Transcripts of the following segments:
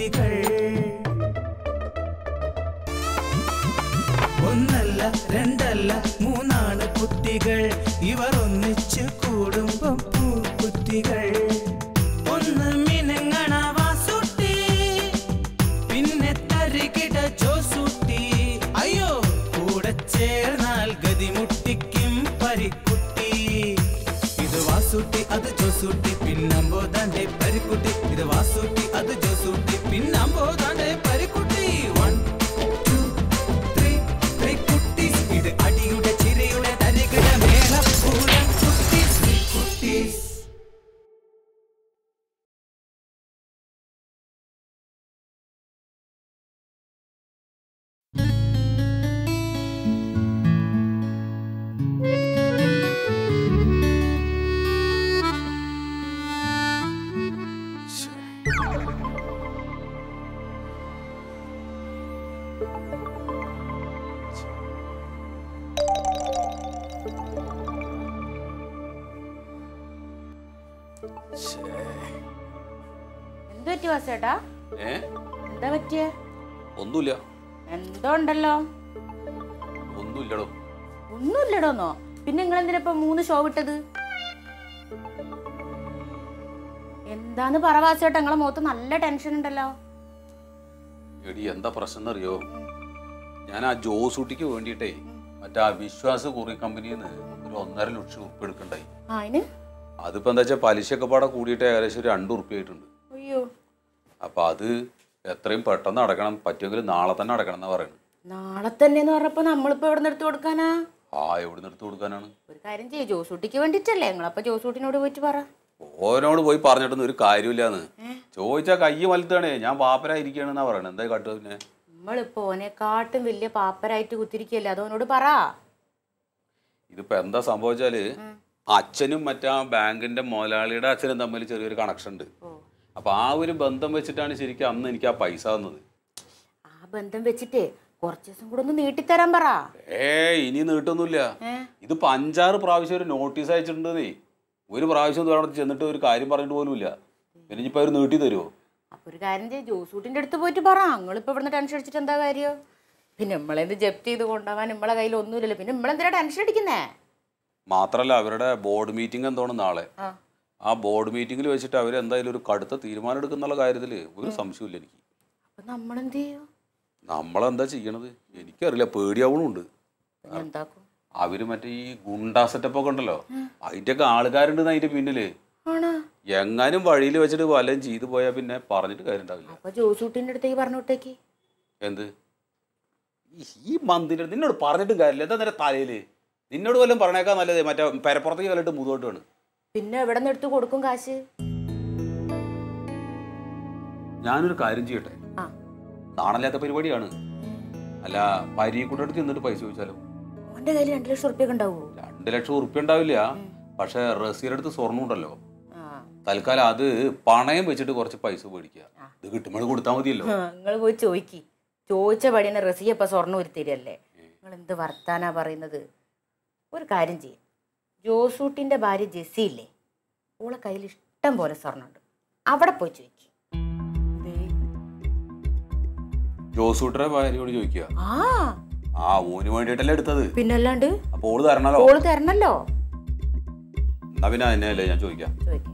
കുട്ടികൾ ഒന്നല്ല രണ്ടല്ല മൂന്നാണ് കുട്ടികൾ ഇവർ ഒന്നിച്ച് കൂടുമ്പം പൂക്കുട്ടികൾ ഒന്ന് മിനുങ്ങണ വാസുട്ടി പിന്നെ തരികിട ജോസൂട്ടി അയ്യോ കൂടെ ചേർന്നാൽ ഗതിമുട്ടിക്കും പരിക്കുട്ടി ഇത് വാസൂട്ടി അത് ജോസൂട്ടി പിന്നമ്പോ ദാണ്ടെ പരിക്കുട്ടി ഇത് വാസൂട്ടി അത് ജോസൂട്ടി പിന്നമ്പോ ദാണ്ടെ Parikkutty one two three three കുട്ടീസ് ഇത് അടിയുടെ ചിരിയുടെ തരികിട മേളപ്പൂരം കുട്ടീസ് കുട്ടീസ് എന്ത് പറ്റി വാസേട്ടാ ഏ എന്താ പറ്റിയ ഒന്നുമില്ല എന്തോ ഉണ്ടല്ലോ ഒന്നുമില്ലടോ ഒന്നുമില്ലടോന്നോ പിന്നെ നിങ്ങൾ എന്തിനാ ഇപ്പൊ മൂന്ന് ഷോ വിട്ടത് എന്താന്ന് പറ വാസേട്ടാ നിങ്ങളെ മുഖത്ത് നല്ല ടെൻഷൻ ഉണ്ടല്ലോ എടി എന്താ പ്രശ്നം എന്നറിയോ ഞാൻ ആ ജോസൂട്ടിക്ക് വേണ്ടിയിട്ടേ മറ്റേ ആ വിശ്വാസ കുറി കമ്പനിയിൽ നിന്ന് ഒരു ഒന്നര ലക്ഷം ഉറുപ്പ് എടുക്കണ്ടായി ആ അതിന് അതിപ്പോ എന്താ വെച്ചാൽ പലിശയൊക്കെ പാടെ കൂടിയിട്ട് ഏകദേശം ഒരു രണ്ട് ഉറുപ്പ്യ ആയിട്ടുണ്ട് അയ്യോ അപ്പൊ അത് എത്രയും പെട്ടെന്ന് അടക്കണം പറ്റുമെങ്കിൽ നാളെ തന്നെ അടക്കണം എന്നാ പറയുന്നത് നാളെ തന്നെന്ന് പറഞ്ഞപ്പോ നമ്മളിപ്പോ എവിടെ നിന്ന് എടുത്തു കൊടുക്കാനാ ആ എവിടെ നിന്ന് എടുത്ത് കൊടുക്കാനാണ് ഒരു കാര്യം ചെയ്യ് ജോസൂട്ടിക്ക് വേണ്ടിട്ടല്ലേ നിങ്ങളപ്പോ ജോസൂട്ടിനോട് പോയിട്ട് പറ ഓരോട് പോയി പറഞ്ഞിട്ടൊന്നും ഒരു കാര്യമില്ലാന്ന് ചോദിച്ചാൽ കൈ വലുതാണേ ഞാൻ പാപ്പരായിരിക്കുകയാണെന്നാ പറയണത് എന്താ കാട്ടുക പിന്നെ നമ്മളിപ്പോ ഓനെക്കാട്ടും വലിയ പാപ്പരായിട്ട് കുത്തിരിക്കല്ലേ അതോനോട് പറ ഇതിപ്പോ എന്താ സംഭവിച്ചാല് അച്ഛനും മറ്റാ ബാങ്കിന്റെ മുതലാളിയുടെ അച്ഛനും തമ്മിൽ ചെറിയൊരു കണക്ഷൻ ഉണ്ട് അപ്പൊ ആ ഒരു ബന്ധം വെച്ചിട്ടാണ് ശരിക്കും അന്ന് എനിക്ക് ആ പൈസ തന്നത് ആ ബന്ധം വെച്ചിട്ട് കുറച്ച് ദിവസം കൂടെ ഒന്ന് നീട്ടിത്തരാൻ പറ ഏ ഇനി നീട്ടൊന്നുമില്ല ഏ? ഇതിപ്പോ അഞ്ചാറ് പ്രാവശ്യം ഒരു നോട്ടീസ് അയച്ചിട്ടുണ്ടെന്നേ ഒരു പ്രാവശ്യം ഒന്നും അവിടെ ചെന്നിട്ട് ഒരു കാര്യം പറഞ്ഞിട്ട് പോലുമില്ല പിന്നെ ഇനിയിപ്പോ അവർ നീട്ടി തരുമോ അപ്പൊ ഒരു കാര്യം ചെയ്യ് ജോസൂട്ടിന്റെ അടുത്ത് പോയിട്ട് പറ നിങ്ങളിപ്പോ ഇവിടുന്ന് ടെൻഷൻ അടിച്ചിട്ട് എന്താ കാര്യം പിന്നെ നമ്മളെന്ത് ജപ്തി ചെയ്ത് കൊണ്ടുപോകാൻ നമ്മളെ കയ്യിൽ ഒന്നുമില്ലല്ലോ പിന്നെ നമ്മളെന്തിനാ ടെൻഷൻ അടിക്കുന്നേ മാത്രല്ല അവരുടെ ബോർഡ് മീറ്റിംഗ് എന്തോണം നാളെ ആ ആ ബോർഡ് മീറ്റിംഗിൽ വെച്ചിട്ട് അവർ എന്തായാലും ഒരു കടുത്ത തീരുമാനം എടുക്കുന്നുള്ള കാര്യത്തിൽ ഒരു സംശയമില്ല എനിക്ക് അപ്പൊ നമ്മളെന്ത് ചെയ്യും നമ്മളെന്താ ചെയ്യണത് എനിക്കറിയില്ല പേടിയാവണുണ്ട് പിന്നെ എന്താക്കും അവര് മറ്റേ ഈ ഗുണ്ടാ സെറ്റപ്പ് ഒക്കെ ഉണ്ടല്ലോ അതിന്റെയൊക്കെ ആൾക്കാരുണ്ട് അതിന്റെ പിന്നില് ആണോ എങ്ങാനും വഴിയിൽ വെച്ചിട്ട് വല്ലതും ചെയ്തു പോയാൽ പിന്നെ പറഞ്ഞിട്ട് കാര്യം ഉണ്ടാവില്ല അപ്പൊ ജോസൂട്ടിന്റെ അടുത്തേക്ക് പറഞ്ഞു വിട്ടേക്ക് എന്ത് ഈ- ഈ മന്ദിരം നിന്നോട് പറഞ്ഞിട്ടും കാര്യമില്ല എന്താ നിന്റെ തലയില് നിന്നോട് വല്ലതും പറഞ്ഞേക്കാൻ നല്ലത് മറ്റേ പെരപ്പുറത്തേക്ക് വല്ലിട്ട് മുതോട്ട് വേണം പിന്നെ എവിടെ നിന്ന് എടുത്ത് കൊടുക്കും കാശ് ഞാനൊരു കാര്യം ചെയ്യട്ടെ ആ നാണല്ലാത്ത പരിപാടിയാണ് അല്ല പരീക്കൂട്ടടുത്ത് ചെന്നിട്ട് പൈസ ചോദിച്ചാലോ ഓന്റെ കയ്യിൽ രണ്ടു ലക്ഷം ഉറുപ്പ്യൊക്കെ ഉണ്ടാവുമോ രണ്ട് ലക്ഷം ഉറുപ്പ്യ ഉണ്ടാവില്ല പക്ഷെ റസീയുടെ അടുത്ത് സ്വർണ്ണം ഉണ്ടല്ലോ ആ തൽക്കാലം അത് പണയം വെച്ചിട്ട് കുറച്ച് പൈസ മേടിക്കുക ഇത് കിട്ടുമ്പോൾ കൊടുത്താൽ മതിയല്ലോ നിങ്ങൾ പോയി ചോദിക്ക് ചോദിച്ച പടിയാണ് റസിയ ഇപ്പൊ സ്വർണ്ണം ഉരുത്തിരല്ലേ നിങ്ങൾ എന്ത് വർത്താനാ പറയുന്നത് ഒരു കാര്യം ചെയ്യും ജോസൂട്ടിന്റെ ഭാര്യ ജെസ്സി ഇല്ലേ ഓളെ കയ്യിൽ ഇഷ്ടം പോലെ സ്വർണ്ണമുണ്ട് അവിടെ പോയി ചോദിക്ക് ദേ. ജോസൂട്ടറെ ഭാര്യയോട് ചോദിക്കുക ആ ആ ഊന് വേണ്ടിയിട്ടല്ലേ എടുത്തത് പിന്നല്ലാണ്ട് അപ്പൊ ഓള് തരണല്ലോ ഓള് തരണല്ലോ എന്നാ പിന്നെ അതിനല്ലേ ഞാൻ ചോദിക്കാം ചോദിക്ക്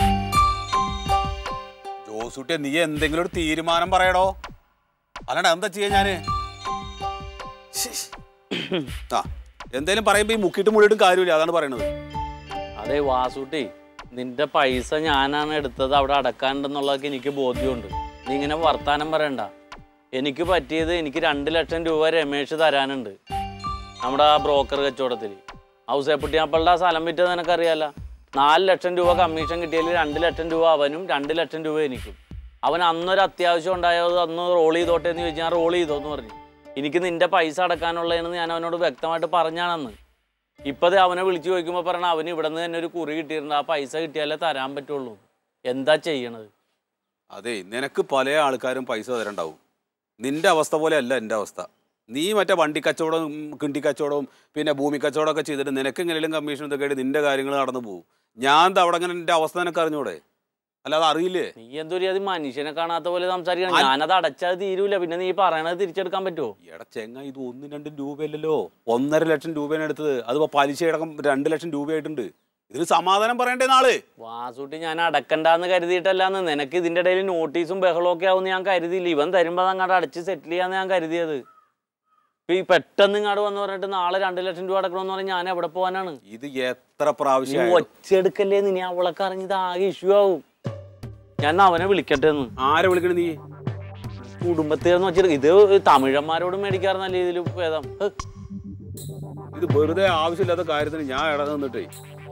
ജോസൂട്ടിയെ നീ എന്തെങ്കിലും ഒരു തീരുമാനം പറയടോ അല്ലാണ്ട് എന്താ ചെയ്യാ ഞാന് ശ്ശ്. ആ എന്തേലും പറയുമ്പോ ഈ മുക്കിട്ട് മുടിയിട്ടും കാര്യമില്ല അതാണ് പറയണത് അതെ വാസൂട്ടി നിന്റെ പൈസ ഞാനാണ് എടുത്തത് അവിടെ അടക്കാനുണ്ടെന്നുള്ളതൊക്കെ എനിക്ക് ബോധ്യമുണ്ട് നീ ഇങ്ങനെ വർത്താനം പറയണ്ട എനിക്ക് പറ്റിയത് എനിക്ക് രണ്ട് ലക്ഷം രൂപ രമേശ് തരാനുണ്ട് നമ്മുടെ ആ ബ്രോക്കർ കച്ചവടത്തിൽ ഔസേപ്പുട്ടിയാപ്പളുടെ ആ സ്ഥലം വിറ്റത് നിനക്കറിയാലോ നാല് ലക്ഷം രൂപ കമ്മീഷൻ കിട്ടിയതിൽ രണ്ട് ലക്ഷം രൂപ അവനും രണ്ട് ലക്ഷം രൂപ എനിക്കും അവൻ അന്നൊരു അത്യാവശ്യം ഉണ്ടായത് അന്ന് റോൾ ചെയ്തോട്ടെ എന്ന് ചോദിച്ചാൽ ഞാൻ റോൾ ചെയ്തോന്ന് പറഞ്ഞു എനിക്ക് നിന്റെ പൈസ അടക്കാനുള്ളതെന്ന് ഞാൻ അവനോട് വ്യക്തമായിട്ട് പറഞ്ഞാണെന്ന് ഇപ്പത് അവനെ വിളിച്ചു ചോദിക്കുമ്പോൾ പറയണ അവന് ഇവിടെ നിന്ന് തന്നെ ഒരു കുറി കിട്ടിയിട്ടുണ്ട് ആ പൈസ കിട്ടിയാലേ തരാൻ പറ്റുള്ളൂ എന്താ ചെയ്യണത് അതെ നിനക്ക് പല ആൾക്കാരും പൈസ തരണ്ടാവും നിന്റെ അവസ്ഥ പോലെ അല്ല എൻ്റെ അവസ്ഥ നീ മറ്റേ വണ്ടി കച്ചവടവും കിണ്ടി കച്ചവടവും പിന്നെ ഭൂമി കച്ചവടമൊക്കെ ചെയ്തിട്ട് നിനക്ക് എങ്ങനെയും കമ്മീഷൻ ഇതൊക്കെ ആയിട്ട് നിന്റെ കാര്യങ്ങൾ നടന്നു പോകും ഞാൻ ദാ അവിടെ അങ്ങനെ എൻ്റെ അവസ്ഥ നിനക്ക് അറിഞ്ഞൂടെ അല്ലാതെ അറിയില്ലേ നീ എന്തൊരു അത് മനുഷ്യനെ കാണാത്ത പോലെ സംസാരിക്കണം ഞാനത് അടച്ചാൽ തീരൂല പിന്നെ നീ പറയണത് തിരിച്ചെടുക്കാൻ പറ്റുമോ എടാ ചെങ്ങ ഇത് ഒന്നും രണ്ടും രൂപയല്ലല്ലോ ഒന്നര ലക്ഷം രൂപയാണ് എടുത്തത് അതിപ്പോ പലിശ അടക്കം രണ്ട് ലക്ഷം രൂപയായിട്ടുണ്ട് ഇതിന് സമാധാനം പറയണ്ടേ നാള് വാസൂട്ടി ഞാൻ അടക്കണ്ടാന്ന് കരുതിയിട്ടല്ലാന്ന് നിനക്ക് ഇതിന്റെ ഇടയിൽ നോട്ടീസും ബഹളവും ഒക്കെ ആവും ഞാൻ കരുതിയില്ല ഇവൻ തരുമ്പോ അങ്ങോട്ട് അടച്ച് സെറ്റിൽ ചെയ്യാന്ന് ഞാൻ കരുതിയത് ഇപ്പൊ ഈ പെട്ടെന്ന് ഇങ്ങോട്ട് വന്ന് പറഞ്ഞിട്ട് നാളെ രണ്ട് ലക്ഷം രൂപ അടക്കണമെന്ന് പറഞ്ഞാൽ ഞാൻ എവിടെ പോകാനാണ് ഇത് എത്ര നീ പ്രാവശ്യം ഒച്ചെടുക്കല്ലേ നീ അവളൊക്കെ അറിഞ്ഞത് ആകെ ഇഷ്യൂ ആവും ഞാൻ അവനെ വിളിക്കട്ടെ എന്ന് ആരെ വിളിക്കണ നീ കുടുംബത്തിലെന്ന് വെച്ചിട്ട് ഇത് തമിഴന്മാരോട് മേടിക്കാറുന്നല്ല ഇതിൽ ഭേദം ഹ്. ഇത് വെറുതെ ആവശ്യമില്ലാത്ത കാര്യത്തിന് ഞാൻ ഇട നിന്നിട്ടേ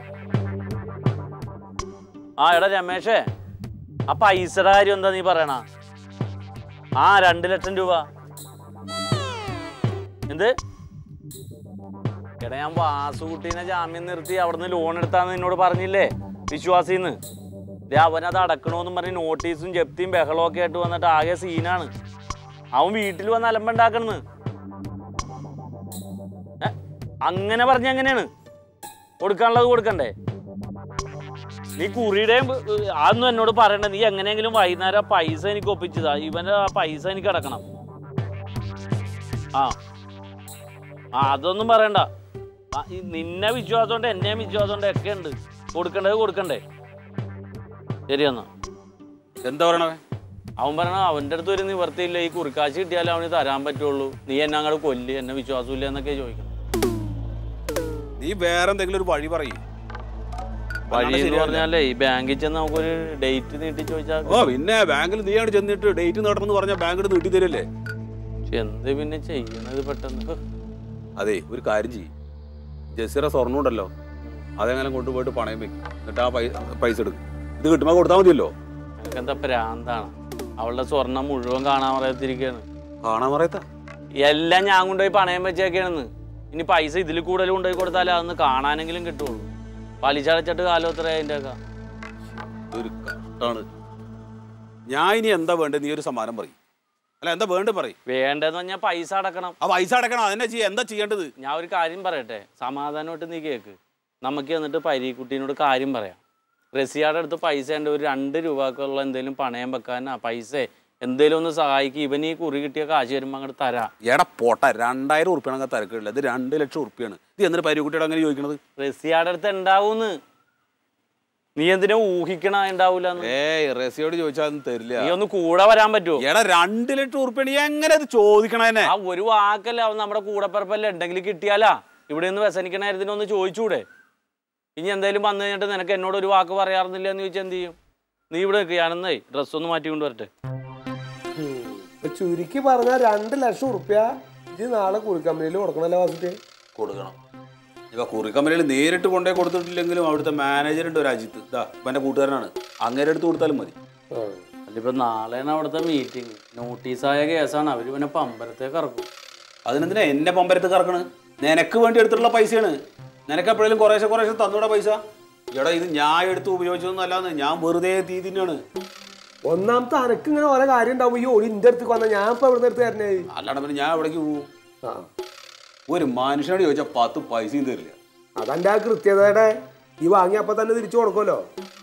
ആ എടാ രമേശേ ആ പൈസയുടെ കാര്യം എന്താ നീ പറയണ ആ രണ്ട് ലക്ഷം രൂപ എന്ത് എടാ ഞാൻ വാസുകുട്ടീനെ ജാമ്യം നിർത്തി അവിടുന്ന് ലോൺ എടുത്താന്ന് നിന്നോട് പറഞ്ഞില്ലേ വിശ്വാസിന്ന് ദേ അവനത് അടക്കണോന്നും പറഞ്ഞ് നോട്ടീസും ജപ്തിയും ബഹളവും ഒക്കെ ആയിട്ട് വന്നിട്ട് ആകെ സീനാണ് അവൻ വീട്ടിൽ വന്ന് അലമ്പുണ്ടാക്കണെന്ന് ഏ? അങ്ങനെ പറഞ്ഞ എങ്ങനെയാണ് കൊടുക്കാനുള്ളത് കൊടുക്കണ്ടേ നീ കുറിയുടെയും അതൊന്നും എന്നോട് പറയണ്ട നീ എങ്ങനെയെങ്കിലും വൈകുന്നേരം ആ പൈസ എനിക്ക് ഒപ്പിച്ചതാ ഇവന്റെ ആ പൈസ എനിക്ക് അടക്കണം ആ ആ അതൊന്നും പറയണ്ട ആ, ഈ നിന്നെ വിശ്വാസമുണ്ട് എന്നെയും വിശ്വാസമുണ്ട് ഒക്കെ ഉണ്ട് കൊടുക്കണ്ടത് കൊടുക്കണ്ടേ ശരി എന്നാ എന്താ പറയണവേ അവൻ പറയണ അവൻ്റെ അടുത്ത് ഒരു നിവർത്തിയില്ല ഈ കുറിക്കാശ് കിട്ടിയാലേ അവന് തരാൻ പറ്റുള്ളൂ നീ എന്നെ അങ്ങോട്ട് കൊല്ല് എന്നെ വിശ്വാസമില്ല എന്നൊക്കെ ചോദിക്കണം നീ വേറെ എന്തെങ്കിലും ഒരു വഴി പറയും വഴി എന്ന് പറഞ്ഞാലേ ഈ ബാങ്കിൽ ചെന്ന് നമുക്കൊരു ഡേറ്റ് നീട്ടി ചോദിച്ചാൽ ഓ പിന്നെ ബാങ്കിൽ നീ ആണ് ചെന്നിട്ട് ഡേറ്റ് നടണമെന്ന് പറഞ്ഞാൽ ബാങ്കിൽ നീട്ടി തരല്ലേ എന്ത് പിന്നെ ചെയ്യണത് പെട്ടെന്ന് ഹ്. അതെ ഒരു കാര്യം ചെയ്യും ജസീറ സ്വർണ്ണം ഉണ്ടല്ലോ അതെങ്ങനെ കൊണ്ടുപോയിട്ട് പണയം വെക്കും എന്നിട്ട് ആ പൈസ പൈസ എടുക്കും ഇത് കിട്ടുമ്പോൾ കൊടുത്താൽ മതിയല്ലോ എനിക്കെന്താ പ്രാന്താണ് അവളുടെ സ്വർണം മുഴുവൻ കാണാൻ പറയത്തിരിക്കുകയാണ് കാണാൻ പറയത്ത എല്ലാം ഞാൻ കൊണ്ടുപോയി പണയം വെച്ചേക്കാണെന്ന് ഇനി പൈസ ഇതിൽ കൂടുതൽ കൊണ്ടുപോയി കൊടുത്താലേ അതൊന്ന് കാണാനെങ്കിലും കിട്ടുള്ളൂ പലിശ അടച്ചിട്ട് കാലം എത്ര അതിൻ്റെ ഒക്കെ ഒരു കഷ്ടാണ് ഞാൻ ഇനി എന്താ വേണ്ടത് നീ ഒരു സമ്മാനം പറയും അല്ല എന്താ വേണ്ടത് പറയും വേണ്ടതെന്ന് പറഞ്ഞാൽ പൈസ അടക്കണം ആ പൈസ അടക്കണം അതിനെ ചെയ്യാ എന്താ ചെയ്യേണ്ടത് ഞാൻ ഒരു കാര്യം പറയട്ടെ സമാധാനമായിട്ട് നീ കേക്ക് നമുക്ക് എന്നിട്ട് പരീക്കുട്ടീനോട് കാര്യം പറയാം റസിയാടെ അടുത്ത് പൈസ ഉണ്ട് ഒരു രണ്ട് രൂപക്കുള്ള എന്തെങ്കിലും പണയം വെക്കാനാ പൈസ എന്തേലും ഒന്ന് സഹായിക്കും ഇവൻ ഈ കുറി കിട്ടിയ കാശ് വരുമ്പോൾ അങ്ങോട്ട് തരാം എടാ പോട്ട രണ്ടായിരം ഉറുപ്പിയാണ് തിരക്കില്ല ഇത് രണ്ട് ലക്ഷം ഉറുപ്പിയാണ് ഇത് എന്നിട്ട് പരിക്കുട്ടിയോട് അങ്ങനെ ചോദിക്കണത് റസിയാടെ അടുത്ത് ഉണ്ടാവൂന്ന് നീ എന്തിനാ ഊഹിക്കണ ഉണ്ടാവൂലെന്ന് ഏയ് റസിയോട് ചോദിച്ചാൽ അതൊന്നും തരില്ല നീ ഒന്ന് കൂടെ വരാൻ പറ്റുമോ എടാ രണ്ട് ലക്ഷം ഉറുപ്പിയാണ് നീ എങ്ങനെ ഇത് ചോദിക്കണേനെ ആ ഒരു വാക്കല്ല അവൻ നമ്മുടെ കൂടപ്പിറപ്പല്ല ഉണ്ടെങ്കിൽ കിട്ടിയാലാ ഇവിടെ നിന്ന് വ്യസനിക്കണ കാര്യത്തിന് ഒന്ന് ചോദിച്ചൂടെ ഇനി എന്തായാലും വന്നു കഴിഞ്ഞിട്ട് നിനക്ക് എന്നോട് ഒരു വാക്ക് പറയാറുന്നില്ല എന്ന് ചോദിച്ചാൽ എന്ത് ചെയ്യും നീ ഇവിടെ നിൽക്ക് ഞാനെന്നേ ഡ്രസ്സ് ഒന്ന് മാറ്റി കൊണ്ടുവരട്ടെ ഇപ്പൊ ചുരുക്കി പറഞ്ഞാൽ രണ്ട് ലക്ഷം ഉറുപ്യ ഇത് നാളെ കുറി കമ്പനിയിൽ കൊടുക്കണല്ലോ വാസിറ്റ് കൊടുക്കണം ഇപ്പൊ കുറി കമ്പനിയിൽ നേരിട്ട് കൊണ്ടേ കൊടുത്തിട്ടില്ലെങ്കിലും അവിടുത്തെ മാനേജർ ഉണ്ട് ഒരു അജിത്ത് ഇതാ ഇപ്പൊ എന്റെ കൂട്ടുകാരനാണ് അങ്ങനെ എടുത്ത് കൊടുത്താലും മതി അല്ലിപ്പോ നാളെയാണ് അവിടുത്തെ മീറ്റിംഗ് നോട്ടീസായ കേസാണ് അവര് പിന്നെ പമ്പരത്തേക്ക് ഇറക്കും അതിനെന്തിനാ എന്നെ പമ്പരത്ത് കറക്കണ് നിനക്ക് വേണ്ടി എടുത്തിട്ടുള്ള പൈസയാണ് നിനക്ക് എപ്പോഴേലും കുറേശ്ശെ കുറേശ്ശെ തന്നൂടെ പൈസ എടാ ഇത് ഞാൻ എടുത്ത് ഉപയോഗിച്ചതൊന്നും അല്ലാന്ന് ഞാൻ വെറുതെ തീ തിന്നാണ് ഒന്നാമത്തെ അനക്ക് ഇങ്ങനെ ഓരോ കാര്യം ഉണ്ടാവും ഈ ഒളി ഇന്റെ അടുത്ത് വന്നാൽ ഞാൻ ഇപ്പൊ എവിടെ എടുത്ത് തരണേ അല്ലാണ്ട് പിന്നെ ഞാൻ എവിടേക്ക് പോകും ആ ഒരു മനുഷ്യനോട് ചോദിച്ചാൽ പത്ത് പൈസയും തരില്ല അതെന്റെ ആ കൃത്യതയുടെ ഈ വാങ്ങി അപ്പൊ തന്നെ തിരിച്ചു കൊടുക്കുമല്ലോ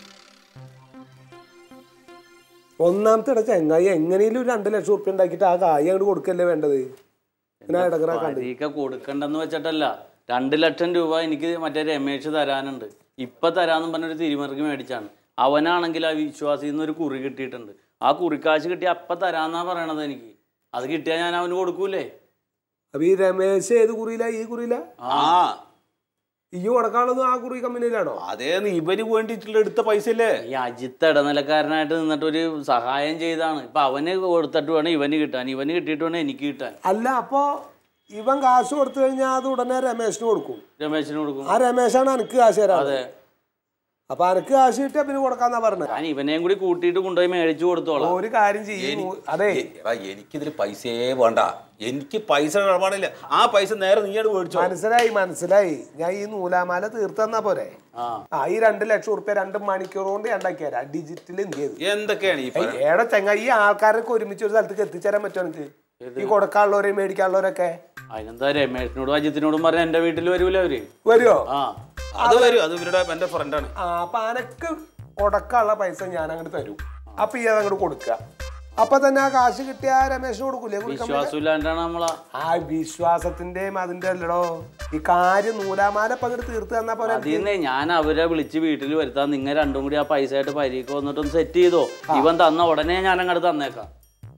ഒന്നാമത്തെ ഇട ചെങ്ങായി എങ്ങനെയും ഒരു രണ്ട് ലക്ഷം ഉറുപ്പ്യ ഉണ്ടാക്കിയിട്ട് ആ കായ് അങ്ങോട്ട് കൊടുക്കല്ലേ വേണ്ടത് ഇങ്ങനെ ഇടങ്ങറാക്കാണ്ട് പരീക്ക കൊടുക്കണ്ടെന്ന് വെച്ചിട്ടല്ല രണ്ട് ലക്ഷം രൂപ എനിക്ക് മറ്റേ രമേശ് തരാനുണ്ട് ഇപ്പൊ തരാന്നും പറഞ്ഞൊരു തിരിമറിക്ക് മേടിച്ചാണ് അവനാണെങ്കിൽ ആ വിശ്വാസിയിൽ നിന്ന് ഒരു കുറി കിട്ടിയിട്ടുണ്ട് ആ കുറിക്കാശ് കിട്ടി അപ്പൊ തരാന്നാ പറയണത് എനിക്ക് അത് കിട്ടിയാൽ ഞാൻ അവന് കൊടുക്കൂലേ അപ്പൊ ഈ രമേശ് ഏത് കുറിയില്ല ഈ കുറിയില്ല ആ ഈ കൊടുക്കാനുള്ളതും ആ കുറി കമ്പനിയിലാണോ അതേന്ന് ഇവന് വേണ്ടിയിട്ടുള്ള എടുത്ത പൈസ അല്ലേ ഈ അജിത്ത് ഇടനിലക്കാരനായിട്ട് നിന്നിട്ട് ഒരു സഹായം ചെയ്താണ് ഇപ്പൊ അവന് കൊടുത്തിട്ട് വേണം ഇവന് കിട്ടാൻ ഇവന് കിട്ടിയിട്ട് വേണം എനിക്ക് കിട്ടാൻ അല്ല അപ്പോ ഇവൻ കാശ് കൊടുത്തു കഴിഞ്ഞാൽ അത് ഉടനെ രമേശിന് കൊടുക്കും രമേശിന് കൊടുക്കും ആ രമേശാണ് എനിക്ക് കാശ് തരാം അതെ അപ്പൊ അനക്ക് കാശ് കിട്ടിയാ പിന്നെ കൊടുക്കാന്നാ പറഞ്ഞത് ഞാൻ ഇവനെയും കൂടി കൂട്ടിയിട്ട് കൊണ്ടുപോയി മേടിച്ചു കൊടുത്തോളാം ഒരു കാര്യം ചെയ്യും അതെ എടാ എനിക്കിതിൽ പൈസയേ വേണ്ട എനിക്ക് പൈസ ഇടപാടില്ല ആ പൈസ നേരെ നീയാണ് മേടിച്ചോ മനസ്സിലായി മനസ്സിലായി ഞാൻ ഈ നൂലാമാല തീർത്തന്നാ പോരെ ആ ആ ഈ രണ്ട് ലക്ഷം ഉറുപ്പ്യ രണ്ട് മണിക്കൂർ കൊണ്ട് ഞാൻ ഉണ്ടാക്കിയരാ ഡിജിറ്റൽ എന്ത് ചെയ്തു എന്തൊക്കെയാണ് ഈ പറ- ഏടെ ചെങ്ങ ഈ ആൾക്കാരൊക്കെ ഒരുമിച്ച് ഒരു സ്ഥലത്തേക്ക് എത്തിച്ചേരാൻ പറ്റുമോ എനിക്ക് ഈ കൊടുക്കാനുള്ളവരെയും മേടിക്കാനുള്ളവരൊക്കെ അതിനെന്താ രമേശിനോടും അജിത്തിനോടും പറഞ്ഞ എന്റെ വീട്ടിൽ വരൂല അവര് വരുമോ ആ അത് വരും അത് ഇവരുടെ എന്റെ ഫ്രണ്ടാണ് ആ അപ്പൊ അനക്ക് ഉടക്കാനുള്ള പൈസ ഞാൻ അങ്ങോട്ട് തരും അപ്പൊ ഈ അതങ്ങോട്ട് കൊടുക്കുക അപ്പൊ തന്നെ ആ കാശ് കിട്ടിയ രമേശിന് കൊടുക്കൂലേ കൊടുക്കാൻ പറ്റില്ല? വിശ്വാസമില്ലാണ്ടാണ് നമ്മളാ ആ വിശ്വാസത്തിന്റെയും അതിന്റെ അല്ലടോ ഈ കാര്യം നൂലാമാല ഇപ്പൊ അങ്ങോട്ട് തീർത്ത് തന്നാ പോലെ അതിന്നെ ഞാൻ അവരെ വിളിച്ച് വീട്ടിൽ വരുത്താൻ നിങ്ങൾ രണ്ടും കൂടി ആ പൈസ ആയിട്ട് പരീക്ക് വന്നിട്ടൊന്ന് സെറ്റ് ചെയ്തോ ഇവൻ തന്ന ഉടനെ ഞാൻ അങ്ങോട്ട് തന്നേക്കാം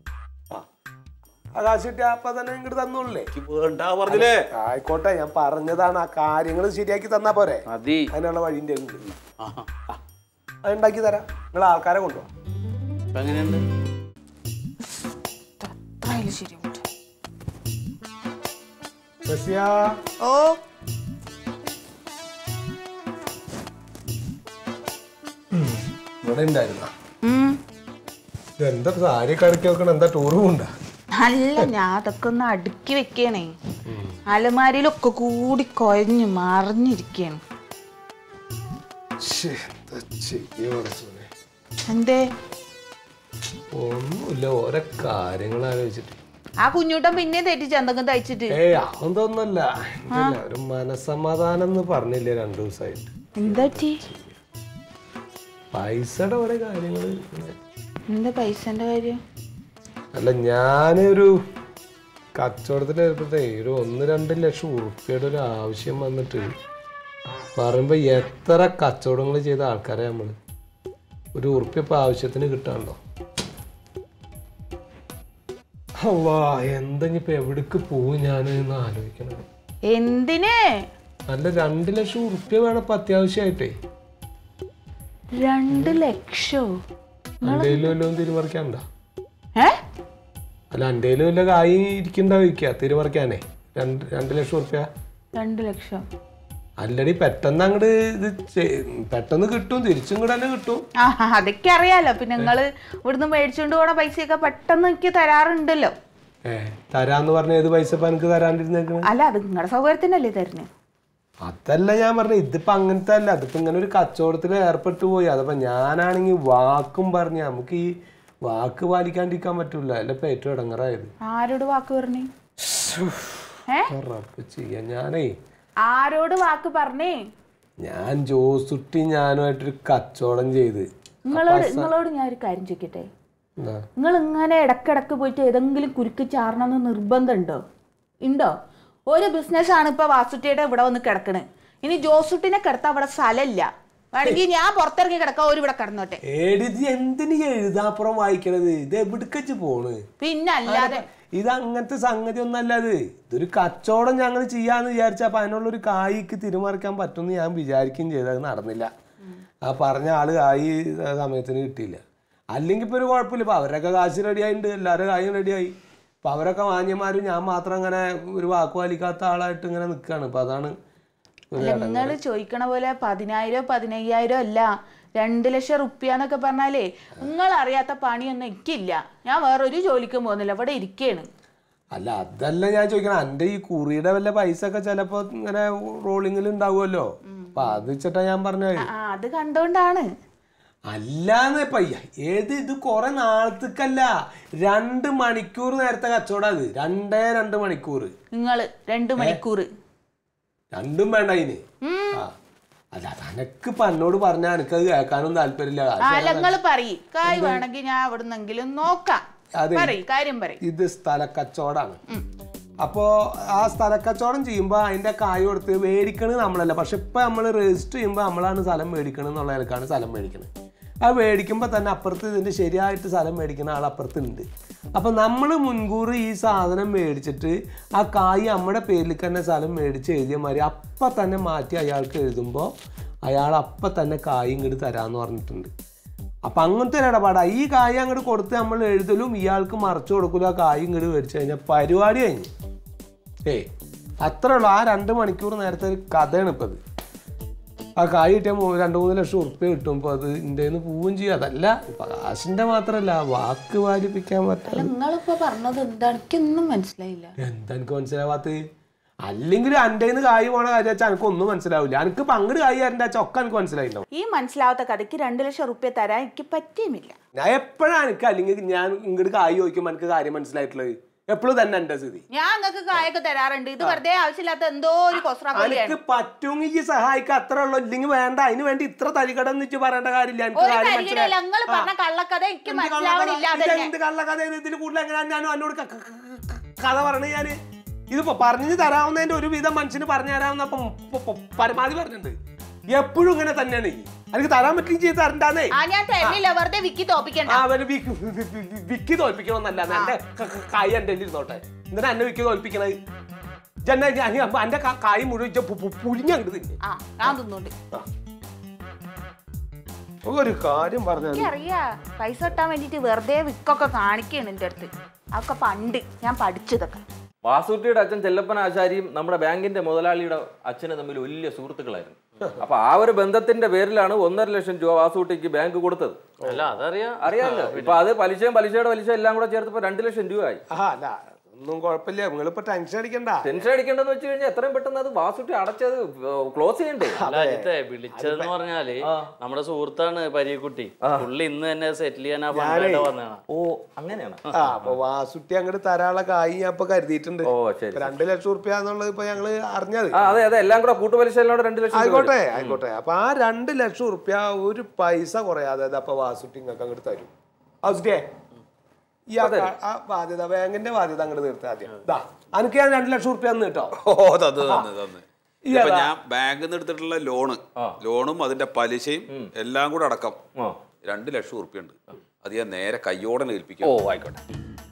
ആ കാശ് കിട്ടിയ അപ്പൊ തന്നെ ഇങ്ങോട്ട് തന്നോളേ വേണ്ട പറഞ്ഞില്ലേ ആയിക്കോട്ടെ ഞാൻ പറഞ്ഞതാണ് ആ കാര്യങ്ങൾ ശരിയാക്കി തന്നാ പോരെ മതി അതിനുള്ള വഴിന്റെ ഉണ്ട് ആ, അത് ഉണ്ടാക്കി തരാം നിങ്ങൾ ആൾക്കാരെ കൊണ്ടുപോകാം ഇപ്പൊ എങ്ങനെയുണ്ട് അത്രയും ശരിയാവും റസിയ ഓ ഇവിടെ ഉണ്ടായിരുന്ന ഉം. എന്താ സാരി കടക്കി വെക്കണം എന്താ ടൂർ പോണ്ട അല്ല ഞാൻ അതൊക്കെ ഒന്ന് അടുക്കി വെക്കണേ അലമാരിയിലൊക്കെ കൂടി കൊയഞ്ഞു മറിഞ്ഞിരിക്കയാണ് എന്തേ ഒന്നുമില്ല ഓരോ കാര്യങ്ങൾ ആലോചിച്ചിട്ട് ആ കുഞ്ഞൂട്ടൻ പിന്നെ തെറ്റിച്ച് എന്തെങ്കിലും തയ്ച്ചിട്ട് ഏയ് അതൊന്നല്ല ഒരു മനസമാധാനം എന്ന് പറഞ്ഞില്ലേ രണ്ടു ദിവസമായിട്ട് എന്താ പറ്റി പൈസയുടെ ഓരോ കാര്യങ്ങൾ എന്താ പൈസന്റെ കാര്യം അല്ല ഞാനൊരു കച്ചവടത്തിന് ഏർപ്പെട്ടേ ഒരു ഒന്ന് രണ്ട് ലക്ഷം ഉറുപ്പിയുടെ ഒരു ആവശ്യം വന്നിട്ട് പറയുമ്പോ എത്ര കച്ചവടങ്ങൾ ചെയ്ത ആൾക്കാരെ നമ്മള് ഒരു ഉറുപ്പ്യ ഇപ്പൊ ആവശ്യത്തിന് കിട്ടാണ്ടോ അല്ലാ എന്തെങ്കിപ്പോ എവിടേക്ക് പോവും ഞാൻ എന്ന് ആലോചിക്കണം എന്തിന് അല്ല രണ്ട് ലക്ഷം ഉറുപ്പ്യ വേണം ഇപ്പൊ അത്യാവശ്യമായിട്ടേ രണ്ട് ലക്ഷോ എൻ്റെ വല്ലതും തിരിമറിക്കാണ്ട ഏ അല്ല എൻ്റെ വല്ല കായി ഇരിക്കണ്ട വയ്ക്കുക തിരിമറിക്കാനേ രണ്ട് രണ്ട് ലക്ഷം ഉറുപ്പ്യ രണ്ട് ലക്ഷം അല്ലടി പെട്ടെന്ന് അങ്ങോട്ട് ഇത് ചെ- പെട്ടെന്ന് കിട്ടും തിരിച്ചും കൂടെ തന്നെ കിട്ടും ആ അതൊക്കെ അറിയാലോ പിന്നെ നിങ്ങള് ഇവിടുന്ന് മേടിച്ചുകൊണ്ട് പോണ പൈസയൊക്കെ പെട്ടെന്ന് എനിക്ക് തരാറുണ്ടല്ലോ ഏ തരാന്ന് പറഞ്ഞ ഏത് പൈസ ഇപ്പൊ എനിക്ക് തരാണ്ടിരുന്നേക്കണ് അല്ല അത് നിങ്ങളുടെ സൗകര്യത്തിനല്ലേ തരുന്നത് അതല്ല ഞാൻ പറഞ്ഞ ഇതിപ്പോ അങ്ങനത്തെ അല്ല അതിപ്പോ ഇങ്ങനെ ഒരു കച്ചവടത്തിൽ ഏർപ്പെട്ടു പോയി അതപ്പോ ഞാനാണെങ്കിൽ വാക്കും പറഞ്ഞ നമുക്ക് ഈ വാക്ക് പാലിക്കാണ്ടിരിക്കാൻ പറ്റൂല അല്ല ഇപ്പൊ ഏറ്റവും ഇടങ്ങറായത് ആരോട് വാക്ക് പറഞ്ഞു ഏ റബ്ബ് ചെയ്യാ ഞാനേ ആരോട് വാക്ക് പറഞ്ഞേ ഞാൻ ജോസുട്ടി ഞാനുമായിട്ടൊരു കച്ചവടം ചെയ്ത് നിങ്ങളോട് നിങ്ങളോട് ഞാൻ ഒരു കാര്യം ചോദിക്കട്ടെ എന്താ നിങ്ങൾ ഇങ്ങനെ ഇടക്കിടക്ക് പോയിട്ട് ഏതെങ്കിലും കുരുക്ക് ചാടണമെന്ന് നിർബന്ധമുണ്ടോ ഉണ്ടോ ഒരു ബിസിനസ്സാണ് ഇപ്പൊ വാസുട്ടിയുടെ ഇവിടെ വന്ന് കിടക്കണത് ഇനി ജോസുട്ടിനെ കിടത്താൻ അവിടെ സ്ഥലമില്ല വേണമെങ്കിൽ ഞാൻ പുറത്തിറങ്ങി കിടക്കാം ഒരു ഇവിടെ കിടന്നോട്ടെ എഴുതി എന്തിനു എഴുതാപ്പുറം വായിക്കണത് ഇത് എവിടേക്കച്ച് പോണ് പിന്നെ അല്ലാതെ ഇത് അങ്ങനത്തെ സംഗതി ഒന്നല്ല ഇത് ഇതൊരു കച്ചവടം ഞങ്ങൾ ചെയ്യാന്ന് വിചാരിച്ചപ്പോ അതിനുള്ള ഒരു കായ്ക്ക് തിരുമറിക്കാൻ പറ്റുമെന്ന് ഞാൻ വിചാരിക്കുകയും ചെയ്തത് അത് നടന്നില്ല ആ പറഞ്ഞ ആള് കായ് ആ സമയത്തിന് കിട്ടിയില്ല അല്ലെങ്കിൽ ഇപ്പൊ ഒരു കുഴപ്പമില്ല ഇപ്പൊ അവരൊക്കെ കാശ് റെഡിയായിട്ടുണ്ട് എല്ലാവരുടെ കായും റെഡിയായി അപ്പൊ അവരൊക്കെ മാന്യന്മാരും ഞാൻ മാത്രം അങ്ങനെ ഒരു വാക്ക് പാലിക്കാത്ത ആളായിട്ട് ഇങ്ങനെ നിൽക്കുകയാണ് അപ്പൊ അതാണ് ഒരു അല്ല നിങ്ങൾ ചോദിക്കണ പോലെ പതിനായിരം പതിനയ്യായിരം അല്ല രണ്ട് ലക്ഷം റുപ്യ എന്നൊക്കെ പറഞ്ഞാലേ നിങ്ങൾ അറിയാത്ത പണിയൊന്നും എനിക്കില്ല ഞാൻ വേറൊരു ജോലിക്കും പോകുന്നില്ല ഇവിടെ ഇരിക്കുകയാണ് അല്ല അതല്ല ഞാൻ ചോദിക്കണം എൻ്റെ ഈ കുറിയുടെ വല്ല പൈസ ഒക്കെ ചിലപ്പോ ഇങ്ങനെ റോളിങ്ങിൽ ഉണ്ടാവുമല്ലോ അപ്പൊ അത് വെച്ചിട്ടാ ഞാൻ പറഞ്ഞത് ആ അത് കണ്ടോണ്ടാണ് അല്ലാന്ന് പയ്യ ഏത് ഇത് കുറെ നാളത്തേക്കല്ല രണ്ട് മണിക്കൂർ നേരത്തെ കച്ചവടം അത് രണ്ടേ രണ്ട് മണിക്കൂർ നിങ്ങൾ രണ്ട് മണിക്കൂർ രണ്ടും വേണ്ട അതിന് ആ അല്ല അത് അനക്കിപ്പോ എന്നോട് പറഞ്ഞാൽ എനിക്കത് കേൾക്കാനും താല്പര്യമില്ല അല്ല നിങ്ങൾ പറയ് കായ് വേണമെങ്കിൽ ഞാൻ എവിടുന്നെങ്കിലും നോക്കാം അതെ. പറയ് കാര്യം പറയ് ഇത് സ്ഥലക്കച്ചവടാണ് അപ്പോ ആ സ്ഥലക്കച്ചവടം ചെയ്യുമ്പോൾ അതിന്റെ കായ് കൊടുത്ത് മേടിക്കണത് നമ്മളല്ല പക്ഷെ ഇപ്പൊ നമ്മൾ രജിസ്റ്റർ ചെയ്യുമ്പോൾ നമ്മളാണ് സ്ഥലം മേടിക്കണത് എന്നുള്ള നിലക്കാണ് സ്ഥലം മേടിക്കണത് ആ മേടിക്കുമ്പോൾ തന്നെ അപ്പുറത്ത് ഇതിന്റെ ശരിയായിട്ട് സ്ഥലം മേടിക്കുന്ന ആൾ അപ്പുറത്തുണ്ട് അപ്പൊ നമ്മൾ മുൻകൂർ ഈ സാധനം മേടിച്ചിട്ട് ആ കായ് നമ്മുടെ പേരിൽ തന്നെ സ്ഥലം മേടിച്ച് എഴുതിയ മാതിരി അപ്പം തന്നെ മാറ്റി അയാൾക്ക് എഴുതുമ്പോൾ അയാൾ അപ്പം തന്നെ കായ് ഇങ്ങോട്ട് തരാമെന്ന് പറഞ്ഞിട്ടുണ്ട് അപ്പൊ അങ്ങനത്തെ ഒരു ഇടപാടാ ഈ കായ് അങ്ങോട്ട് കൊടുത്ത് നമ്മൾ എഴുതലും ഇയാൾക്ക് മറച്ചു കൊടുക്കലും ആ കായ് ഇങ്ങോട്ട് മേടിച്ചു കഴിഞ്ഞാൽ പരിപാടി കഴിഞ്ഞു ഏയ് അത്രേ ഉള്ളൂ ആ രണ്ട് മണിക്കൂർ നേരത്തെ ഒരു കഥയാണ് ഇപ്പം അത് ആ കായ് കിട്ടിയാൽ മൂ- രണ്ട് മൂന്ന് ലക്ഷം ഉറുപ്പ്യ കിട്ടും അപ്പോൾ അത് എൻ്റെ നിന്ന് പോവുകയും ചെയ്യും അതല്ല ഇപ്പൊ കാശിന്റെ മാത്രമല്ല വാക്ക് പാലിപ്പിക്കാൻ പറ്റാതെ നിങ്ങളിപ്പോ പറഞ്ഞത് എന്താണ് എനിക്കൊന്നും മനസ്സിലായില്ല എന്താ എനിക്ക് മനസ്സിലാവാത്ത അല്ലെങ്കിൽ എൻ്റെ നിന്ന് കായ് പോണ കാര്യം വെച്ചാൽ എനിക്ക് ഒന്നും മനസ്സിലാവില്ല എനിക്ക് പങ്കട് കായ് തരേണ്ട വെച്ചാൽ ഒക്കെ എനിക്ക് മനസ്സിലായിട്ടുണ്ടാവും ഈ മനസ്സിലാവാത്ത കഥയ്ക്ക് രണ്ട് ലക്ഷം റുപ്യ തരാൻ എനിക്ക് പറ്റിയുമില്ല ഞാൻ എപ്പോഴാണ് എനിക്ക് അല്ലെങ്കിൽ ഞാൻ ഇങ്ങോട്ട് കായ് ചോദിക്കുമ്പോൾ എനിക്ക് കാര്യം മനസ്സിലായിട്ടുള്ളത് എപ്പോഴും തന്നെ എന്റെ സ്ഥിതി ഞാൻ നിങ്ങൾക്ക് കായൊക്കെ തരാറുണ്ട് ഇത് വെറുതെ ആവശ്യമില്ലാത്ത എന്തോ ഒരു കൊസ്രാക്കൊലിയാണ് എനിക്ക് പറ്റുമെങ്കിൽ സഹായിക്കാൻ അത്ര ഉള്ളൂ ഇല്ലെങ്കിൽ വേണ്ട അതിന് വേണ്ടി ഇത്ര തരികടം എന്ന് വെച്ച് പറയേണ്ട കാര്യമില്ല എനിക്ക് ഒരു കാര്യം പരിഗണന മനസ്സിലായി. നിങ്ങൾ പറഞ്ഞ കള്ളക്കഥ എനിക്ക് എന്ത് മനസ്സിലാവണില്ല കള്ളക്കഥ? അതന്നെ ഇതെന്ത് കള്ളക്കഥ ഇതിൽ കൂടുതൽ എങ്ങനെയാണ് ഞാൻ എന്നോട് ക- ക- ക- കഥ പറഞ്ഞു ഞാന് ഇതിപ്പോ പറഞ്ഞു തരാവുന്നതിന്റെ ഒരു വിധം മനുഷ്യന് പറഞ്ഞു തരാവുന്ന ഇപ്പം പ- പ- പരമാവധി പറഞ്ഞിട്ടുണ്ട് എപ്പോഴും ഇങ്ങനെ തന്നെയാണ് ഈ എനിക്ക് തരാൻ പറ്റും ചെയ്ത് തരണ്ടാന്നേ ആ ഞാൻ തരുന്നില്ല വെറുതെ വിക്കി തോപ്പിക്കണ്ട ആ, അവന് വിക്ക് വി- വി- വി- വിക്കി തോൽപ്പിക്കണമെന്നല്ല എന്റെ ക- ക- കായ് എന്റെ ഇരുന്നോട്ടെ എന്തിനാ എന്നെ വിക്കി തോൽപ്പിക്കണത് ജന്നെ എന്റെ ക- കായ് മുഴുവൻ ഇജ്ജ് പു- പു- പുഴിഞ്ഞങ്ങട് തിന്നെ ആ ഞാൻ തിന്നുണ്ട് ഒരു കാര്യം പറഞ്ഞാൽ എനിക്കറിയാ പൈസ കിട്ടാൻ വേണ്ടിട്ട് വെറുതെ വിക്കൊക്കെ കാണിക്കാണ് എന്റെ അടുത്ത് അതൊക്കെ പണ്ട് ഞാൻ പഠിച്ചതൊക്കെ വാസുട്ടിയുടെ അച്ഛൻ ചെല്ലപ്പൻ ആശാരിയും നമ്മുടെ ബാങ്കിന്റെ മുതലാളിയുടെ അച്ഛനും തമ്മിൽ വലിയ സുഹൃത്തുക്കളായിരുന്നു അപ്പൊ ആ ഒരു ബന്ധത്തിന്റെ പേരിലാണ് ഒന്നര ലക്ഷം രൂപ വാസുട്ടിക്ക് ബാങ്ക് കൊടുത്തത് അല്ല അതറിയാം അറിയാമല്ലോ ഇപ്പൊ അത് പലിശയും പലിശയുടെ പലിശ എല്ലാം കൂടെ ചേർത്തപ്പോ രണ്ട് ലക്ഷം രൂപയായി ആ അല്ല ഒന്നും കുഴപ്പമില്ല നിങ്ങളിപ്പോ ടെൻഷൻ അടിക്കണ്ട ടെൻഷൻ അടിക്കേണ്ടെന്ന് വെച്ച് കഴിഞ്ഞാൽ എത്രയും പെട്ടെന്ന് അത് വാസുട്ടി അടച്ചത് ക്ലോസ് ചെയ്യണ്ടേ അല്ല അജിത്തെ വിളിച്ചതെന്ന് പറഞ്ഞാല് നമ്മുടെ സുഹൃത്താണ് പരീക്കുട്ടി പുള്ളി ഇന്ന് തന്നെ സെറ്റിൽ ചെയ്യാൻ ആ ഫണ്ടായിട്ട് വന്നതാണ് ഓ അങ്ങനെയാണ് ആ അപ്പൊ വാസുട്ടി അങ്ങോട്ട് തരാനുള്ള കായ് ഞാൻ ഇപ്പൊ കരുതിയിട്ടുണ്ട് ഓ ശരി ഇപ്പൊ രണ്ട് ലക്ഷം റുപ്യ എന്നുള്ളത് ഇപ്പൊ ഞങ്ങള് അറിഞ്ഞത് ആ അതെ അതെ എല്ലാം കൂടെ കൂട്ടുപലിശ എല്ലാം കൂടെ രണ്ട് ലക്ഷം രൂപ വരും. ആയിക്കോട്ടെ ആയിക്കോട്ടെ അപ്പൊ ആ രണ്ട് ലക്ഷം റുപ്യ ഒരു പൈസ കുറയാതെ ദാ അപ്പൊ വാസുട്ടി നിങ്ങൾക്ക് അങ്ങോട്ട് തരും വാസുട്ടിയെ ഈ ആ കാ- ആ ബാധ്യത ബാങ്കിന്റെ ബാധ്യത അങ്ങോട്ട് തീർത്ത ആദ്യം ദാ അനക്ക് ഞാൻ രണ്ട് ലക്ഷം റുപ്യ തന്നു കേട്ടോ ഓ തന്ന് തന്ന് തന്ന് ഈ ഇപ്പൊ അതാ. ഞാൻ ബാങ്കിൽ നിന്ന് എടുത്തിട്ടുള്ള ലോണ് ലോണും അതിന്റെ പലിശയും എല്ലാം കൂടെ അടക്കം ആ. രണ്ട് ലക്ഷം ഉറുപ്പ്യുണ്ട് അത് ഞാൻ നേരെ കയ്യോടെ ഓ ഏൽപ്പിക്കാം ആയിക്കോട്ടെ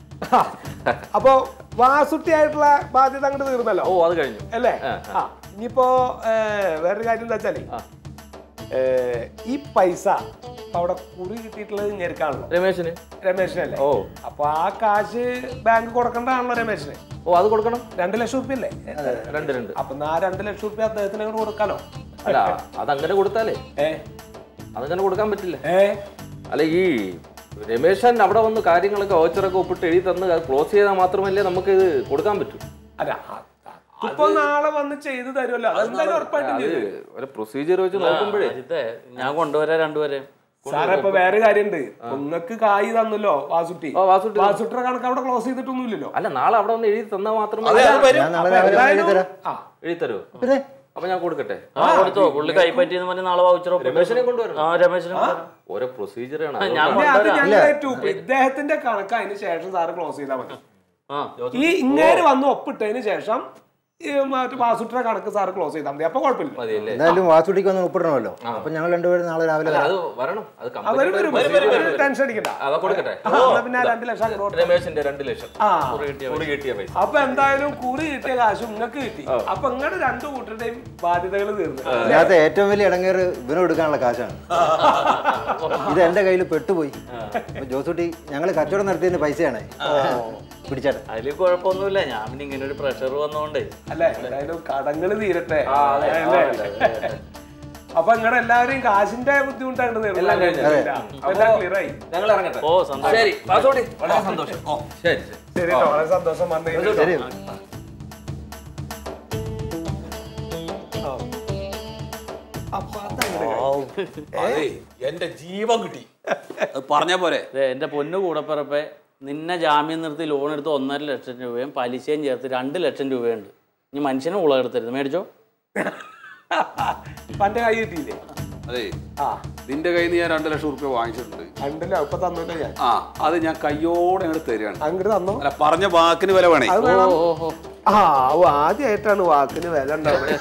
അപ്പൊ വാസുട്ടി ആയിട്ടുള്ള ബാധ്യത അങ്ങോട്ട് തീർന്നല്ലോ ഓ അത് കഴിഞ്ഞു അല്ലേ ആ, ആ ഇനിയിപ്പോ ഏ, വേറൊരു കാര്യം എന്താ വെച്ചാല് ഏ, ഈ പൈസ ഇപ്പൊ അവിടെ കുറി കിട്ടിയിട്ടുള്ളത് ഇങ്ങനെയാണല്ലോ രമേശിന് രമേശിനല്ലേ ഓ. അപ്പൊ ആ കാശ് ബാങ്ക് കൊടുക്കേണ്ടതാണല്ലോ രമേശിന് ഓ അത് കൊടുക്കണം രണ്ട് ലക്ഷം റുപ്യ അല്ലേ രണ്ട് രണ്ട് അപ്പൊ ആ രണ്ട് ലക്ഷം റുപ്യ അദ്ദേഹത്തിന് അങ്ങോട്ട് കൊടുക്കാലോ അല്ല അതങ്ങനെ കൊടുത്താലേ ഏ അതങ്ങനെ കൊടുക്കാൻ പറ്റില്ല ഏ അല്ല ഈ രമേശൻ അവിടെ വന്ന് കാര്യങ്ങളൊക്കെ ഓച്ചറൊക്കെ ഒപ്പിട്ട് എഴുതി തന്ന് അത് ക്ലോസ് ചെയ്താൽ മാത്രമല്ലേ നമുക്ക് ഇത് കൊടുക്കാൻ പറ്റൂ അല്ല ആ- ഇപ്പൊ നാളെ വന്ന് ചെയ്തു തരുമല്ലോ അതെന്തായാലും ഉറപ്പായിട്ടും അത് ചെയ്തു ഒരു പ്രൊസീജിയർ വെച്ച് നോക്കുമ്പോഴേ അജിത്തെ ഞാൻ കൊണ്ടുവരാം രണ്ടുപേരെ സാറേ ഇപ്പൊ വേറെ കാര്യണ്ട് നിങ്ങൾക്ക് കായ് തന്നല്ലോ വാസുട്ടി ഓ, വാസുട്ടി തന്നു. വാസുട്ടിയുടെ കണക്ക് അവിടെ ക്ലോസ് ചെയ്തിട്ടൊന്നുമില്ലല്ലോ അല്ല നാളെ അവിടെ വന്ന് എഴുതി തന്നാൽ മാത്രമേ ഞാൻ നാളെ രാവിലെ എന്തായാലും- എഴുതി തരാം ആ എഴുതി തരുമോ പിന്നെ അപ്പൊ ഞാൻ കൊടുക്കട്ടെ ആ കൊടുത്തോ പുള്ളി കൈപ്പറ്റിയെന്ന് പറഞ്ഞ് നാളെ വൗച്ചർ രമേശിനെ കൊണ്ടുവരണം ആ രമേശിനെ കൊണ്ടുവരാം. ഓരോ പ്രൊസീജിയറാണ് ഞാൻ പിന്നെ അത് കൊണ്ടുവരാം ഞങ്ങൾ ഏറ്റു ഇദ്ദേഹത്തിന്റെ കണക്ക് അതിന് ശേഷം സാറ് ക്ലോസ് ചെയ്താൽ മതി ആ ഈ ഇങ്ങേര് വന്ന് ഒപ്പിട്ടതിന് ശേഷം ഈ മറ്റേ വാസുട്ടിയുടെ കണക്ക് സാറ് ക്ലോസ് ചെയ്താൽ മതി അപ്പൊ കുഴപ്പമില്ല മതിയല്ലേ എന്തായാലും വാസുട്ടിക്ക് ഒന്ന് ഒപ്പിടണമല്ലോ അപ്പൊ ഞങ്ങൾ രണ്ടുപേരും നാളെ രാവിലെ അല്ല, വരാം. അത് വരണം അത് അവര് വരും കമ്പനി ടെൻഷൻ അടിക്കണ്ട അതാ കൊടുക്കട്ടെ ആ, എന്നാ പിന്നെ ആ രണ്ട് ലക്ഷം അങ്ങോട്ട് കൊടുത്തോ. രമേശിന്റെ രണ്ട് ലക്ഷം ആ കുറി കിട്ടിയ പൈസ അപ്പൊ എന്തായാലും കുറി കിട്ടിയ കാശ് നിങ്ങൾക്ക് കിട്ടി അപ്പൊ ഇങ്ങടെ രണ്ടു കൂട്ടരുടെയും ബാധ്യതകൾ തീർന്നു അതിനകത്ത് ഏറ്റവും വലിയ ഇടങ്ങേറ് ഇവനും എടുക്കാനുള്ള കാശാണ് ഇത് എന്റെ കയ്യിൽ പെട്ടുപോയി അപ്പൊ ജോസൂട്ടി ഞങ്ങൾ കച്ചവടം നടത്തിയതിന്റെ പൈസയാണ് പിടിച്ചേട്ടെ അതില് കുഴപ്പമൊന്നുമില്ല ഞാൻ പിന്നെ ഇങ്ങനെ ഒരു പ്രഷർ വന്നോണ്ട് അല്ലെ എന്തായാലും കടങ്ങൾ തീരട്ടെ അല്ലേ? അപ്പൊ നിങ്ങളുടെ എല്ലാവരെയും കാശിന്റെ ബുദ്ധിമുട്ടായിട്ട് എല്ലാം കഴിഞ്ഞു. ക്ലിയർ ആയി ഞങ്ങൾ ഇറങ്ങട്ടെ ഓ സന്തോഷം ശരി വാസോടി വളരെ സന്തോഷം ഓ ശരി ശരി ശരി കേട്ടോ വളരെ സന്തോഷം വന്നതിന് ശരി അപ്പൊ അതങ്ങട് അതെ എന്റെ ജീവൻ കിട്ടി അത് പറഞ്ഞ പോരെ ദേ, എന്റെ പൊന്നു കൂടപ്പിറപ്പെ നിന്നെ ജാമ്യം നിർത്തി ലോൺ എടുത്ത് ഒന്നര ലക്ഷം രൂപയും പലിശയും ചേർത്ത് രണ്ട് ലക്ഷം രൂപയുണ്ട് ഇനി മനുഷ്യനെ ഉളകെടുത്തരുത് മേടിച്ചോ പന്റെ കൈ കിട്ടിയില്ലേ അതെ ആ നിന്റെ കയ്യിൽ നിന്ന് ഞാൻ രണ്ട് ലക്ഷം ഉറുപ്പ്യ വാങ്ങിച്ചിട്ടുണ്ട് ഉണ്ടല്ലോ ഇപ്പൊ തന്നോട്ടെ ഞാൻ ആ അത് ഞാൻ കയ്യോടെ അങ്ങോട്ട് തരികയാണ് അങ്ങോട്ട് തന്നോ അല്ല പറഞ്ഞ വാക്കിന് വില വേണേ അത് വേണം ആ ഓ, ആദ്യമായിട്ടാണ് വാക്കിന് വില ഉണ്ടാവുന്നത്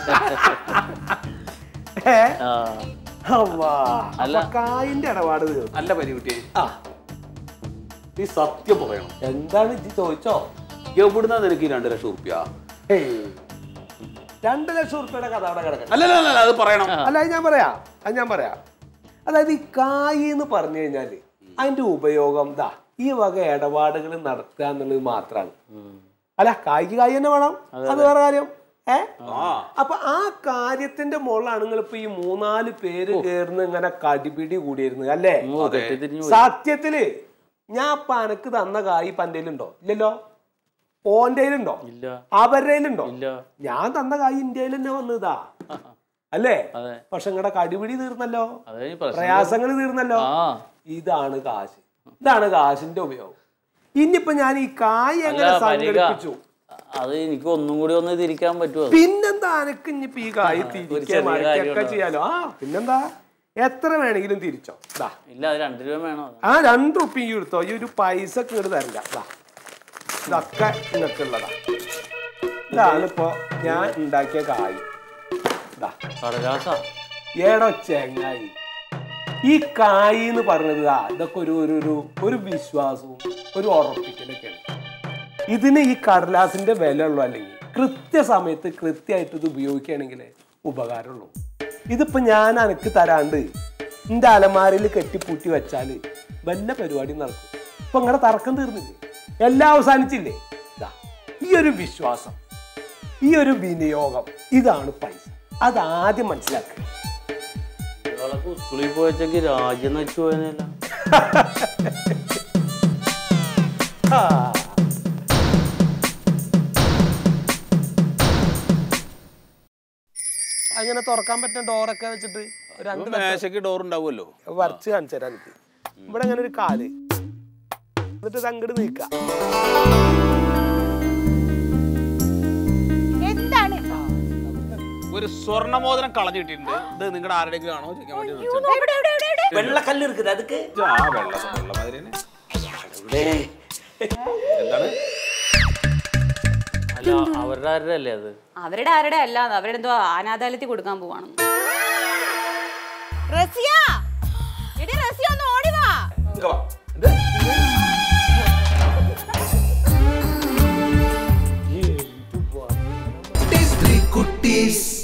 ഏ ആ അవ్വാ. അപ്പൊ കായിന്റെ ഇടപാട് തീർന്നു നല്ല പരികുട്ടിയെ ആ നീ സത്യം പറയണം എന്താണ് ഇജ്ജ് ചോദിച്ചോ എവിടുന്നാ നിനക്ക് ഈ രണ്ട് ലക്ഷം ഉറുപ്പ്യ ഹേയ്. രണ്ട് ലക്ഷം ഉറുപ്പിയുടെ കഥ അവിടെ കിടക്കണം അല്ലല്ല അല്ല അത് പറയണം അല്ല അത് ഞാൻ പറയാം അത് ഞാൻ പറയാം അതായത് ഈ കായ് എന്ന് പറഞ്ഞു കഴിഞ്ഞാല് അതിന്റെ ഉപയോഗം ദാ ഈ വക ഇടപാടുകൾ നടത്തുക എന്നുള്ളത് മാത്രമാണ് അല്ല കായ്ക്ക് കായ് തന്നെ വേണം അത് വേറെ കാര്യം ഏ അപ്പൊ ആ കാര്യത്തിന്റെ മുകളിലാണ് നിങ്ങൾ ഇപ്പൊ ഈ മൂന്നാല് പേര് കേറുന്ന ഇങ്ങനെ കടിപിടി കൂടിയിരുന്നത് അല്ലേ ഓ, തെറ്റിത്തിരിഞ്ഞു പോയി. സത്യത്തില് ഞാൻ ഇപ്പൊ അനക്ക് തന്ന കായ് പന്തയിലുണ്ടോ ഇല്ലല്ലോ ഓന്റെയിലുണ്ടോ ഇല്ല അവരുടെയിലുണ്ടോ ഇല്ല ഞാൻ തന്ന കായ് ഇന്ത്യയിൽ തന്നെ വന്നതാ അല്ലേ അതെ പക്ഷെ നിങ്ങളുടെ കടിപിടി തീർന്നല്ലോ അതെ ഈ പ്രശ്നം പ്രയാസങ്ങൾ തീർന്നല്ലോ ആ ഇതാണ് കാശ് ഇതാണ് കാശിന്റെ ഉപയോഗം ഇനിയിപ്പോ ഞാൻ ഈ കായ് അല്ല എങ്ങനെ പരിക സംഘടിപ്പിച്ചു അത് എനിക്ക് ഒന്നും കൂടി ഒന്ന് തിരിക്കാൻ പറ്റുമോ പിന്നെന്താ അനക്ക് ഇനിയിപ്പോ ഈ കായ് ഒരു തിരിക്കുക ചെറിയ മടക്കൊക്കെ കാര്യമുള്ളൂ. ചെയ്യാലോ ആ പിന്നെന്താ എത്ര വേണമെങ്കിലും തിരിച്ചോ ദാ ഇല്ല അത് രണ്ട് രൂപ വേണോ ആ രണ്ട് റുപ്യ ഈ എടുത്തോ ഈ ഒരു പൈസ ഇങ്ങോട്ട് തരണ്ട ദാ ഇതൊക്കെ നിങ്ങൾക്കുള്ളതാ ഇതാണ് ഇപ്പോ ഞാൻ ഉണ്ടാക്കിയ കായ് ദാ കടലാസ ഏടോ ചെങ്ങായി ഈ കായ് എന്ന് പറഞ്ഞത് ആ ഇതൊക്കെ ഒരു ഒരു ഒരു ഒരു വിശ്വാസവും ഒരു ഉറപ്പിക്കലൊക്കെയാണ് ഇതിന് ഈ കടലാസിന്റെ വില ഉള്ളൂ അല്ലെങ്കിൽ കൃത്യസമയത്ത് കൃത്യമായിട്ട് ഇത് ഉപയോഗിക്കുകയാണെങ്കിൽ ഉപകാരമുള്ളൂ ഇതിപ്പോ ഞാൻ അനക്ക് തരാണ്ട് എന്റെ അലമാരയിൽ കെട്ടിപ്പൂട്ടി വെച്ചാല് വല്ല പരിപാടി നടക്കും ഇപ്പൊ നിങ്ങളുടെ തർക്കം തീർന്നില്ലേ എല്ലാം അവസാനിച്ചില്ലേ ഇതാ ഈ ഒരു വിശ്വാസം ഈ ഒരു വിനിയോഗം ഇതാണ് പൈസ അതാദ്യം മനസ്സിലാക്കുക ഇയാളൊക്കെ സ്കൂളിൽ പോയച്ചെങ്കിൽ രാജ്യം നച്ചു പോയനല്ല ആ. അങ്ങനെ തുറക്കാൻ പറ്റുന്ന ഡോറൊക്കെ വെച്ചിട്ട് ഒരു രണ്ട് മേശക്ക് ഡോർ ഉണ്ടാവുമല്ലോ വരച്ച് കാണിച്ചു തരാം എനിക്ക് ഇവിടെ അങ്ങനെ ഒരു കാല് എന്നിട്ട് ഇത് അങ്ങോട്ട് നീക്ക എന്താണ് ഒരു സ്വർണ്ണമോതിരം കളഞ്ഞു കിട്ടിയിട്ടുണ്ട് ഇത് നിങ്ങളുടെ ആരുടെയെങ്കിലും ആണോ ചോദിക്കാൻ വേണ്ടി വിളിച്ചതാ. എവിടെ എവിടെ എവിടെ എവിടെ വെള്ളക്കല്ല് இருக்குது அதுக்கு ഇത് ആ വെള്ള വെള്ള മാതിരി തന്നെ എന്താണ് അല്ല അവരുടെ ആരുടെ അല്ലേ അത് അവരുടെ ആരുടെ അല്ല അവരുടെ എന്തോ അനാഥാലയത്തിൽ കൊടുക്കാൻ പോവാണ് റസിയ എടി റസിയ ഒന്ന് ഓടി വാ Three cuties.